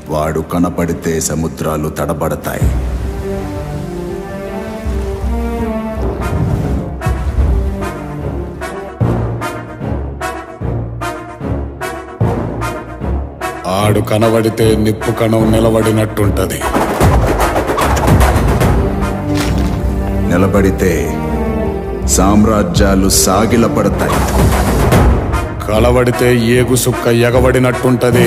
వాడు కనపడితే సముద్రాలు తడబడతాయి ఆడు కనబడితే నిప్పు కణం నిలబడినట్టుంటది నిలబడితే సామ్రాజ్యాలు సాగిలపడతాయి కలబడితే ఏగు సుక్క ఎగబడినట్టుంటది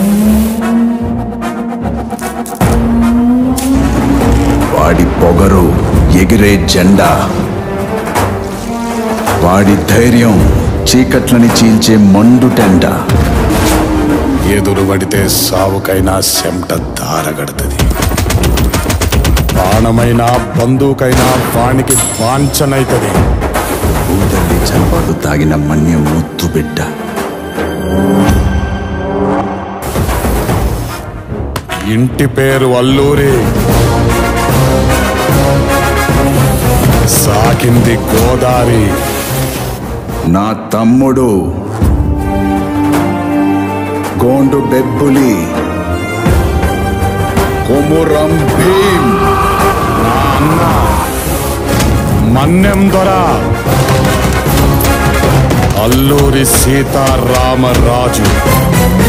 వాడి పొగరు ఎగిరే జెండా వాడి ధైర్యం చీకట్లని చీల్చే మండుటెండ ఎదురు పడితే సావుకైనా చెమట దారగడుతుంది బాణమైనా బందూకైనా వానికి వాంఛనైతది భూతల్లి చలపాటు తాగిన మన్యం ముత్తు బిడ్డ ఇంటి పేరు అల్లూరి సాకింది గోదారి నా తమ్ముడు గోండు బెబ్బులి కొమురం భీం నా అన్న మన్నెం దొర అల్లూరి సీతారామరాజు